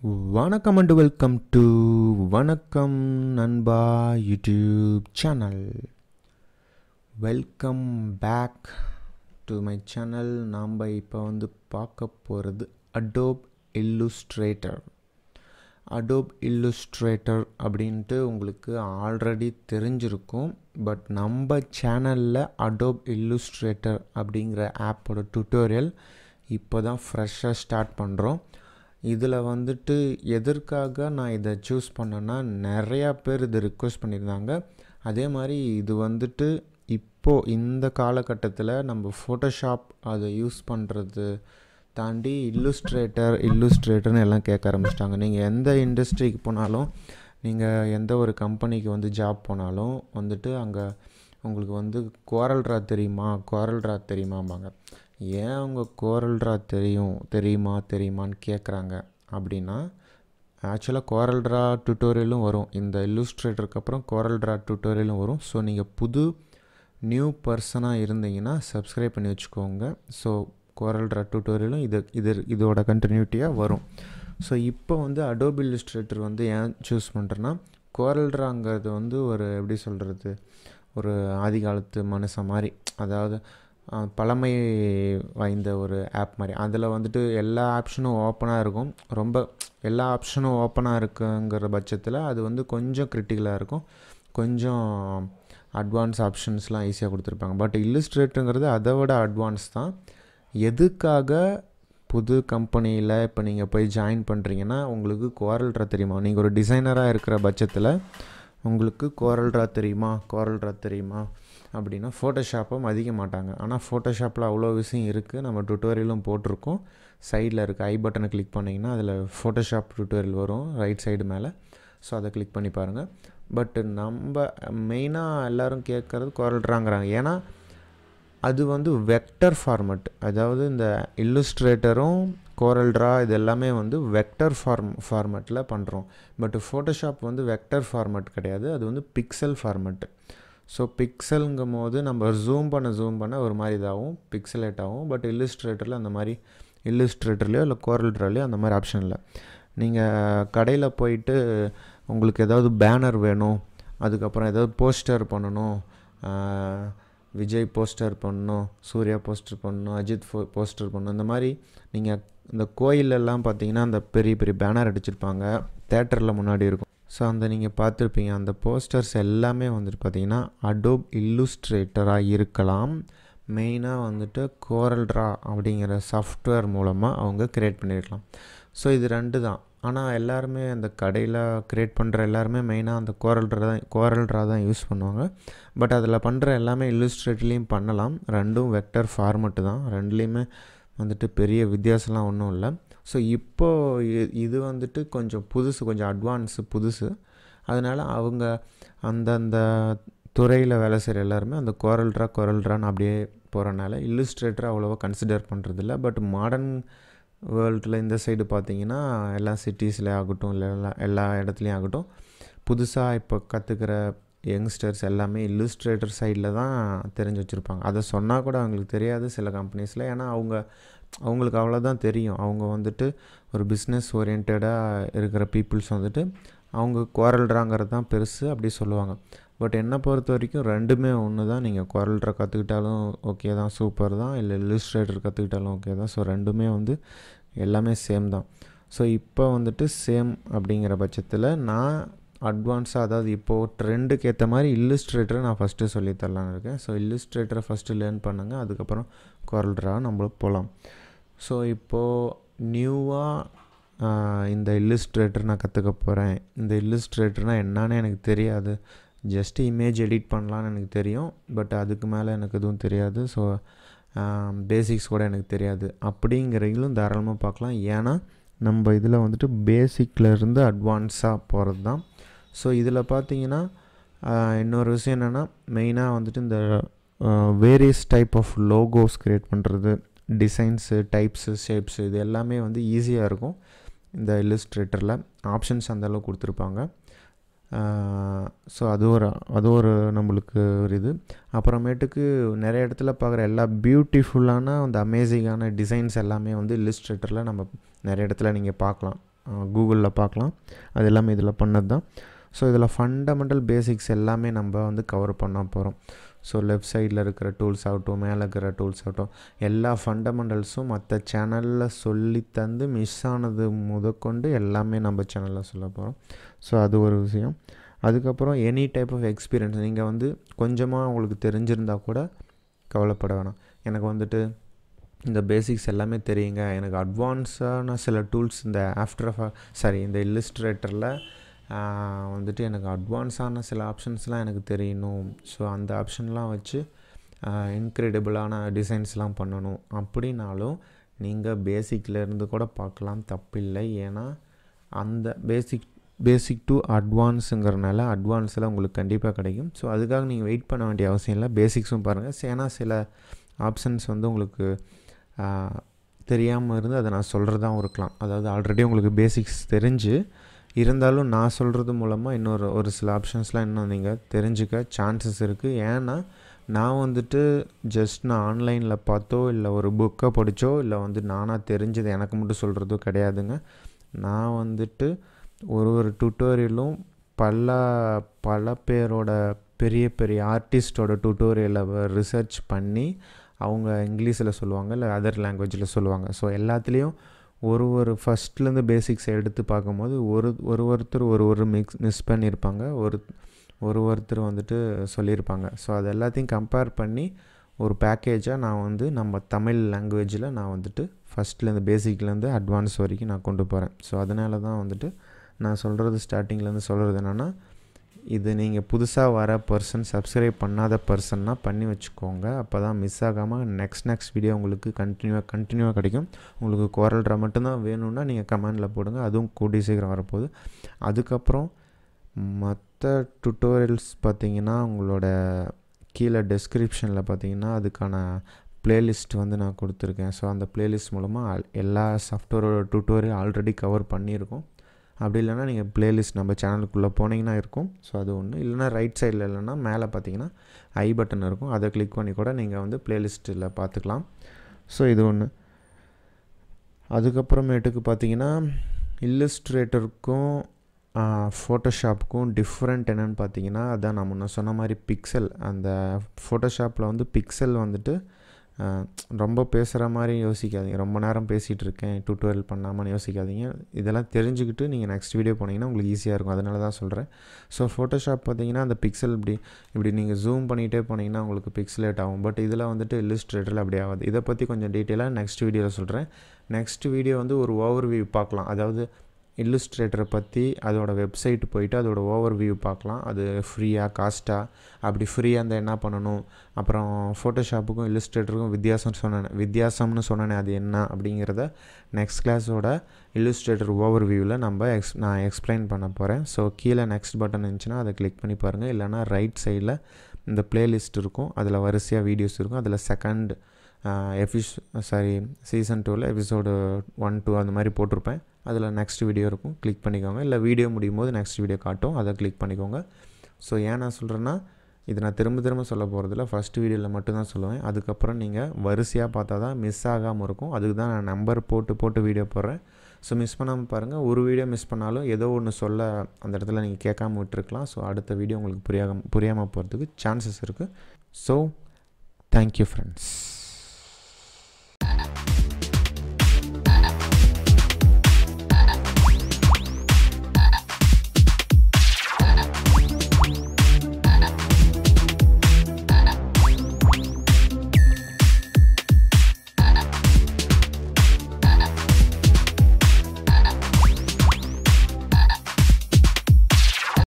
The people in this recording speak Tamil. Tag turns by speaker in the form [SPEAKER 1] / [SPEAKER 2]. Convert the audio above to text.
[SPEAKER 1] வணக்கம் and welcome to Vanakkam Nanba YouTube channel welcome back to my channel நாம் இப்போ வந்து பார்க்க போகிறது அடோப் இல்லுஸ்ட்ரேட்டர் அடோப் இல்லுஸ்ட்ரேட்டர் அப்படின்ட்டு உங்களுக்கு ஆல்ரெடி தெரிஞ்சிருக்கும் பட் நம்ம சேனலில் அடோப் இல்லுஸ்ட்ரேட்டர் அப்படிங்கிற ஆப்போட டுட்டோரியல் இப்போ தான் ஃப்ரெஷ்ஷாக ஸ்டார்ட் பண்ணுறோம் இதில் வந்துட்டு எதற்காக நான் இதை சூஸ் பண்ணேன்னா நிறையா பேர் இது ரிக்வெஸ்ட் பண்ணியிருந்தாங்க அதே மாதிரி இது வந்துட்டு இப்போது இந்த காலகட்டத்தில் நம்ம ஃபோட்டோஷாப் அதை யூஸ் பண்ணுறது தாண்டி இல்லுஸ்ட்ரேட்டர் இல்லுஸ்ட்ரேட்டர்னு எல்லாம் கேட்க ஆரம்பிச்சிட்டாங்க நீங்கள் எந்த இண்டஸ்ட்ரிக்கு போனாலும் நீங்கள் எந்த ஒரு கம்பெனிக்கு வந்து ஜாப் போனாலும் வந்துட்டு அங்கே உங்களுக்கு வந்து கோரல்ட்ரா தெரியுமா கோரல்ட்ரா தெரியுமாம்பாங்க ஏன் அவங்க கோரல்ட்ரா தெரியும் தெரியுமா தெரியுமான்னு கேட்குறாங்க அப்படின்னா ஆக்சுவலாக கோரல்ட்ரா டுட்டோரியலும் வரும் இந்த இல்லுஸ்ட்ரேட்டருக்கு அப்புறம் கோரல்ட்ரா டுட்டோரியலும் வரும் ஸோ நீங்கள் புது நியூ பர்சனாக இருந்தீங்கன்னா சப்ஸ்கிரைப் பண்ணி வச்சுக்கோங்க ஸோ கோரல்ட்ரா டுட்டோரியலும் இது இது இதோட கண்டினியூட்டியாக வரும் ஸோ இப்போ வந்து அடோப் இல்லுஸ்ட்ரேட்டர் வந்து ஏன் சூஸ் பண்ணுறேன்னா கோரல்ட்ராங்கிறது வந்து ஒரு எப்படி சொல்கிறது ஒரு ஆதி காலத்து மனுஷன் மாதிரி அதாவது பழமை வாய்ந்த ஒரு ஆப் மாதிரி அதில் வந்துட்டு எல்லா ஆப்ஷனும் ஓப்பனாக இருக்கும் ரொம்ப எல்லா ஆப்ஷனும் ஓப்பனாக இருக்குங்கிற பட்சத்தில் அது வந்து கொஞ்சம் கிரிட்டிக்கலாக இருக்கும் கொஞ்சம் அட்வான்ஸ் ஆப்ஷன்ஸ்லாம் ஈஸியாக கொடுத்துருப்பாங்க பட் இல்லுஸ்ட்ரேட்டுங்கிறது அதை விட அட்வான்ஸ் தான் எதுக்காக புது கம்பெனியில் இப்போ நீங்கள் போய் ஜாயின் பண்ணுறீங்கன்னா உங்களுக்கு கோரல்ட்ரா தெரியுமா நீங்கள் ஒரு டிசைனராக இருக்கிற பட்சத்தில் உங்களுக்கு கோரல்ட்ரா தெரியுமா கோரல்ட்ரா தெரியுமா அப்படின்னா ஃபோட்டோஷாப்பை மதிக்க மாட்டாங்க ஆனால் ஃபோட்டோஷாப்பில் அவ்வளோ விஷயம் இருக்குது நம்ம டுட்டோரியலும் போட்டிருக்கோம் சைடில் இருக்க ஐ பட்டனை கிளிக் பண்ணிங்கன்னா அதில் ஃபோட்டோஷாப் டுட்டோரியல் வரும் ரைட் சைடு மேலே ஸோ அதை கிளிக் பண்ணி பாருங்கள் பட் நம்ம மெயினாக எல்லோரும் கேட்குறது கோரல்ட்ராங்கிறாங்க ஏன்னா அது வந்து வெக்டர் ஃபார்மட் அதாவது இந்த இல்லுஸ்ட்ரேட்டரும் கோரல்ட்ரா இது எல்லாமே வந்து வெக்டர் ஃபார்ம் ஃபார்மேட்டில் பண்ணுறோம் பட் ஃபோட்டோஷாப் வந்து வெக்டர் ஃபார்மட் கிடையாது அது வந்து பிக்சல் ஃபார்மட்டு ஸோ பிக்சலுங்கும் போது நம்ம ஜூம் பண்ண ஜூம் பண்ண ஒரு மாதிரி இதாகும் பிக்சலேட் ஆகும் பட் இல்லுஸ்ட்ரேட்டரில் அந்த மாதிரி இல்லுஸ்ட்ரேட்டர்லையோ இல்லை கோரல்ட்ராலையோ அந்த மாதிரி ஆப்ஷன் இல்லை நீங்கள் கடையில் போயிட்டு உங்களுக்கு ஏதாவது பேனர் வேணும் அதுக்கப்புறம் ஏதாவது போஸ்டர் பண்ணணும் விஜய் போஸ்டர் பண்ணணும் சூர்யா போஸ்டர் பண்ணணும் அஜித் ஃபோ போஸ்டர் பண்ணணும் இந்த மாதிரி நீங்கள் இந்த கோயிலெல்லாம் பார்த்தீங்கன்னா அந்த பெரிய பெரிய பேனர் அடிச்சிருப்பாங்க தேட்டரில் முன்னாடி இருக்கும் ஸோ அந்த நீங்கள் பார்த்துருப்பீங்க அந்த போஸ்டர்ஸ் எல்லாமே வந்துட்டு பார்த்தீங்கன்னா அடோப் இல்லுஸ்ட்ரேட்டராக இருக்கலாம் மெயினாக வந்துட்டு கோரல்ட்ரா அப்படிங்கிற சாஃப்ட்வேர் மூலமாக அவங்க க்ரியேட் பண்ணியிருக்கலாம் ஸோ இது ரெண்டு தான் ஆனால் எல்லாருமே அந்த கடையில் க்ரியேட் பண்ணுற எல்லாருமே மெயினாக அந்த கோரல்ட்ரா தான் கோரல்ட்ரா தான் யூஸ் பண்ணுவாங்க பட் அதில் பண்ணுற எல்லாமே இல்லுஸ்ட்ரேட்லேயும் பண்ணலாம் ரெண்டும் வெக்டர் ஃபார்மெட்டு தான் ரெண்டுலேயுமே வந்துட்டு பெரிய வித்தியாசம்லாம் ஒன்றும் இல்லை ஸோ இப்போது இது வந்துட்டு கொஞ்சம் புதுசு கொஞ்சம் அட்வான்ஸு புதுசு அதனால் அவங்க அந்தந்த துறையில் வேலை செய்கிற எல்லாருமே அந்த கோரல்ட்ரா கோரல்ட்ரான்னு அப்படியே போகிறனால இல்லுஸ்ட்ரேட்டரை அவ்வளோவா கன்சிடர் பண்ணுறதில்ல பட் மாடர்ன் வேர்ல்டில் இந்த சைடு பார்த்தீங்கன்னா எல்லா சிட்டிஸில் ஆகட்டும் இல்லை எல்லா எல்லா இடத்துலையும் ஆகட்டும் புதுசாக இப்போ கற்றுக்கிற யங்ஸ்டர்ஸ் எல்லாமே இல்லுஸ்ட்ரேட்டர் சைடில் தான் தெரிஞ்சு வச்சுருப்பாங்க அதை சொன்னால் கூட அவங்களுக்கு தெரியாது சில கம்பெனிஸில் ஏன்னா அவங்க அவங்களுக்கு அவ்வளோதான் தெரியும் அவங்க வந்துட்டு ஒரு பிஸ்னஸ் ஓரியன்டாக இருக்கிற பீப்புள்ஸ் வந்துட்டு அவங்க குவாரல்ட்ராங்கிறது தான் பெருசு அப்படி சொல்லுவாங்க பட் என்னை பொறுத்த வரைக்கும் ரெண்டுமே ஒன்று தான் நீங்கள் குவாரல்ட்ரா கற்றுக்கிட்டாலும் ஓகே தான் சூப்பர் தான் இல்லை இல்லுஸ்ட்ரேட்டர் கற்றுக்கிட்டாலும் ஓகே தான் ஸோ ரெண்டுமே வந்து எல்லாமே சேம் தான் ஸோ இப்போ வந்துட்டு சேம் அப்படிங்கிற பட்சத்தில் நான் அட்வான்ஸாக அதாவது இப்போது ட்ரெண்டுக்கு ஏற்ற மாதிரி இல்லுஸ்ட்ரேட்டரை நான் ஃபஸ்ட்டு சொல்லித்தரலான்னு இருக்கேன் ஸோ இல்லுஸ்ட்ரேட்டரை ஃபஸ்ட்டு லேர்ன் பண்ணுங்கள் அதுக்கப்புறம் குவாரல்ட்ரா நம்மளுக்கு போகலாம் ஸோ இப்போது நியூவாக இந்த இல்லுஸ்ட்ரேட்டர் நான் கற்றுக்க போகிறேன் இந்த இல்லுஸ்ட்ரேட்டர்னால் என்னன்னு எனக்கு தெரியாது ஜஸ்ட் இமேஜ் எடிட் பண்ணலான்னு எனக்கு தெரியும் பட் அதுக்கு மேலே எனக்கு எதுவும் தெரியாது ஸோ பேசிக்ஸ் கூட எனக்கு தெரியாது அப்படிங்கிறவங்களும் தாராளமாக பார்க்கலாம் ஏன்னா நம்ம இதில் வந்துட்டு பேசிக்லேருந்து அட்வான்ஸாக போகிறது தான் ஸோ இதில் பார்த்தீங்கன்னா இன்னொரு விஷயம் என்னென்னா மெயினாக வந்துட்டு இந்த various type of logos create பண்ணுறது டிசைன்ஸு டைப்ஸு ஷேப்ஸு இது எல்லாமே வந்து ஈஸியாக இருக்கும் இந்த இல்லுஸ்ட்ரேட்டரில் ஆப்ஷன்ஸ் அந்தளவுக்கு கொடுத்துருப்பாங்க ஸோ அது ஒரு அது ஒரு நம்மளுக்கு ஒரு இது அப்புறமேட்டுக்கு நிறைய இடத்துல பார்க்குற எல்லா பியூட்டிஃபுல்லான அந்த அமேசிங்கான டிசைன்ஸ் எல்லாமே வந்து இல்லுஸ்ட்ரேட்டரில் நம்ம நிறைய இடத்துல நீங்கள் பார்க்கலாம் கூகுளில் பார்க்கலாம் அது எல்லாமே இதில் பண்ணது தான் ஸோ இதில் ஃபண்டமெண்டல் பேசிக்ஸ் எல்லாமே நம்ம வந்து கவர் பண்ண போகிறோம் ஸோ லெஃப்ட் சைடில் இருக்கிற டூல்ஸ் ஆகட்டும் மேலே இருக்கிற டூல்ஸ் ஆகட்டும் எல்லா ஃபண்டமெண்டல்ஸும் மற்ற சேனலில் சொல்லி தந்து மிஸ் ஆனது முதற்கொண்டு எல்லாமே நம்ம சேனலில் சொல்ல போகிறோம் ஸோ அது ஒரு விஷயம் அதுக்கப்புறம் எனி டைப் ஆஃப் எக்ஸ்பீரியன்ஸ் நீங்கள் வந்து கொஞ்சமாக உங்களுக்கு தெரிஞ்சிருந்தால் கூட கவலைப்பட வேணாம் எனக்கு வந்துட்டு இந்த பேசிக்ஸ் எல்லாமே தெரியுங்க எனக்கு அட்வான்ஸான சில டூல்ஸ் இந்த ஆஃப்டர் சாரி இந்த இல்லுஸ்ட்ரேட்டரில் வந்துட்டு எனக்கு அட்வான்ஸான சில ஆப்ஷன்ஸ்லாம் எனக்கு தெரியணும் ஸோ அந்த ஆப்ஷன்லாம் வச்சு இன்க்ரெடிபிளான டிசைன்ஸ்லாம் பண்ணணும் அப்படின்னாலும் நீங்கள் பேசிக்லேருந்து கூட பார்க்கலாம் தப்பில்லை ஏன்னா அந்த பேசிக் பேசிக் டு அட்வான்ஸுங்கிறனால அட்வான்ஸில் உங்களுக்கு கண்டிப்பாக கிடைக்கும் ஸோ அதுக்காக நீங்கள் வெயிட் பண்ண வேண்டிய அவசியம் இல்லை பேசிக்ஸும் பாருங்கள் ஏன்னா சில ஆப்ஷன்ஸ் வந்து உங்களுக்கு தெரியாமல் இருந்து அதை நான் சொல்கிறதாகவும் இருக்கலாம் அதாவது ஆல்ரெடி உங்களுக்கு பேசிக்ஸ் தெரிஞ்சு இருந்தாலும் நான் சொல்கிறது மூலமாக இன்னொரு ஒரு சில ஆப்ஷன்ஸ்லாம் இன்னும் நீங்கள் தெரிஞ்சுக்க சான்சஸ் இருக்குது ஏன்னா நான் வந்துட்டு ஜஸ்ட் நான் ஆன்லைனில் பார்த்தோ இல்லை ஒரு புக்கை படித்தோ இல்லை வந்து நானாக தெரிஞ்சது எனக்கு மட்டும் சொல்கிறதோ கிடையாதுங்க நான் வந்துட்டு ஒரு ஒரு டுட்டோரியலும் பல பல பேரோட பெரிய பெரிய ஆர்டிஸ்டோட டுட்டோரியலை ரிசர்ச் பண்ணி அவங்க இங்கிலீஷில் சொல்லுவாங்க இல்லை அதர் லாங்குவேஜில் சொல்லுவாங்க ஸோ எல்லாத்துலேயும் ஒரு ஒரு ஃபஸ்ட்லேருந்து பேசிக்ஸை எடுத்து பார்க்கும்போது ஒரு ஒரு ஒருத்தர் ஒரு ஒரு மிக்ஸ் மிஸ் பண்ணியிருப்பாங்க ஒரு ஒரு ஒருத்தர் வந்துட்டு சொல்லியிருப்பாங்க ஸோ அது எல்லாத்தையும் கம்பேர் பண்ணி ஒரு பேக்கேஜாக நான் வந்து நம்ம தமிழ் லாங்குவேஜில் நான் வந்துட்டு ஃபஸ்ட்லேருந்து பேசிக்லேருந்து அட்வான்ஸ் வரைக்கும் நான் கொண்டு போகிறேன் ஸோ அதனால தான் வந்துட்டு நான் சொல்கிறது ஸ்டார்டிங்லேருந்து சொல்கிறது என்னென்னா இது நீங்கள் புதுசாக வர பர்சன் சப்ஸ்கிரைப் பண்ணாத பர்சன்னா பண்ணி வச்சுக்கோங்க அப்போ தான் மிஸ் ஆகாமல் நெக்ஸ்ட் நெக்ஸ்ட் வீடியோ உங்களுக்கு கண்டினியூவாக கண்டினியூவாக கிடைக்கும் உங்களுக்கு குரல்ற மட்டும்தான் வேணும்னா நீங்கள் கமெண்டில் போடுங்க அதுவும் கூடி சீக்கிரம் வரப்போகுது அதுக்கப்புறம் மற்ற டுட்டோரியல்ஸ் பார்த்தீங்கன்னா உங்களோட கீழே டெஸ்கிரிப்ஷனில் பார்த்தீங்கன்னா அதுக்கான ப்ளேலிஸ்ட் வந்து நான் கொடுத்துருக்கேன் ஸோ அந்த ப்ளேலிஸ்ட் மூலமாக எல்லா சாஃப்ட்வேரோட டுட்டோரியல் ஆல்ரெடி கவர் பண்ணியிருக்கோம் அப்படி இல்லைனா நீங்கள் ப்ளேலிஸ்ட் நம்ம சேனலுக்குள்ளே போனீங்கன்னா இருக்கும் ஸோ அது ஒன்று இல்லைனா ரைட் சைடில் இல்லைனா மேலே பார்த்தீங்கன்னா ஐ பட்டன் இருக்கும் அதை கிளிக் பண்ணி கூட நீங்கள் வந்து ப்ளேலிஸ்ட்டில் பார்த்துக்கலாம் ஸோ இது ஒன்று அதுக்கப்புறமேட்டுக்கு பார்த்தீங்கன்னா இல்லஸ்ட்ரேட்டருக்கும் ஃபோட்டோஷாப்புக்கும் டிஃப்ரெண்ட் என்னென்னு பார்த்தீங்கன்னா அதான் நான் முன்ன சொன்ன மாதிரி பிக்சல் அந்த ஃபோட்டோஷாப்பில் வந்து பிக்சல் வந்துட்டு ரொம்ப பேசுகிற மாதிரி யோசிக்காதீங்க ரொம்ப நேரம் பேசிகிட்டு இருக்கேன் டியூட்டோரியல் பண்ணாமல் யோசிக்காதீங்க இதெல்லாம் தெரிஞ்சுக்கிட்டு நீங்கள் நெக்ஸ்ட் வீடியோ போனீங்கன்னா உங்களுக்கு ஈஸியாக இருக்கும் அதனால தான் சொல்கிறேன் ஸோ ஃபோட்டோஷாப் பார்த்தீங்கன்னா அந்த பிக்சல் இப்படி இப்படி நீங்கள் ஜூம் பண்ணிகிட்டே போனீங்கன்னா உங்களுக்கு பிக்சலேட் ஆகும் பட் இதில் வந்துட்டு இல்லுஸ்ட்ரேட்டரில் அப்படி ஆகாது இதை பற்றி கொஞ்சம் டீட்டெயிலாக நெக்ஸ்ட் வீடியோவில் சொல்கிறேன் நெக்ஸ்ட் வீடியோ வந்து ஒரு ஓவர் வியூ பார்க்கலாம் அதாவது இல்லுஸ்ட்ரேட்டரை பற்றி அதோட வெப்சைட் போயிட்டு அதோட ஓவர் வியூ பார்க்கலாம் அது ஃப்ரீயாக காஸ்ட்டாக அப்படி ஃப்ரீயாக இருந்தால் என்ன பண்ணணும் அப்புறம் ஃபோட்டோஷாப்புக்கும் இல்லுஸ்ட்ரேட்டருக்கும் வித்தியாசம் சொன்னேன் வித்தியாசம்னு சொன்னேன் அது என்ன அப்படிங்கிறத நெக்ஸ்ட் கிளாஸோட இல்லுஸ்ட்ரேட்டர் ஓவர் வியூவில் நம்ம எக்ஸ் நான் எக்ஸ்பிளைன் பண்ண போகிறேன் ஸோ கீழே நெக்ஸ்ட் பட்டன் இருந்துச்சுன்னா அதை கிளிக் பண்ணி பாருங்கள் இல்லைனா ரைட் சைடில் இந்த பிளேலிஸ்ட் இருக்கும் அதில் வரிசையாக வீடியோஸ் இருக்கும் அதில் செகண்ட் எபிஸ் சாரி சீசன் டூவில் எபிசோடு ஒன் டூ அந்த மாதிரி போட்டிருப்பேன் அதில் நெக்ஸ்ட் வீடியோ இருக்கும் கிளிக் பண்ணிக்கோங்க இல்லை வீடியோ முடியும் போது நெக்ஸ்ட் வீடியோ காட்டும் அதை கிளிக் பண்ணிக்கோங்க ஸோ ஏன் நான் சொல்கிறேன்னா இது நான் திரும்ப திரும்ப சொல்ல போகிறதில்ல ஃபஸ்ட் வீடியோவில் மட்டும்தான் சொல்லுவேன் அதுக்கப்புறம் நீங்கள் வரிசையாக பார்த்தா தான் மிஸ் ஆகாமல் இருக்கும் அதுக்கு தான் நான் நம்பர் போட்டு போட்டு வீடியோ போடுறேன் ஸோ மிஸ் பண்ணாமல் பாருங்கள் ஒரு வீடியோ மிஸ் பண்ணாலும் ஏதோ ஒன்று சொல்ல அந்த இடத்துல நீங்கள் கேட்காம விட்டுருக்கலாம் ஸோ அடுத்த வீடியோ உங்களுக்கு புரியாம புரியாமல் போகிறதுக்கு சான்சஸ் இருக்குது ஸோ தேங்க்யூ ஃப்ரெண்ட்ஸ்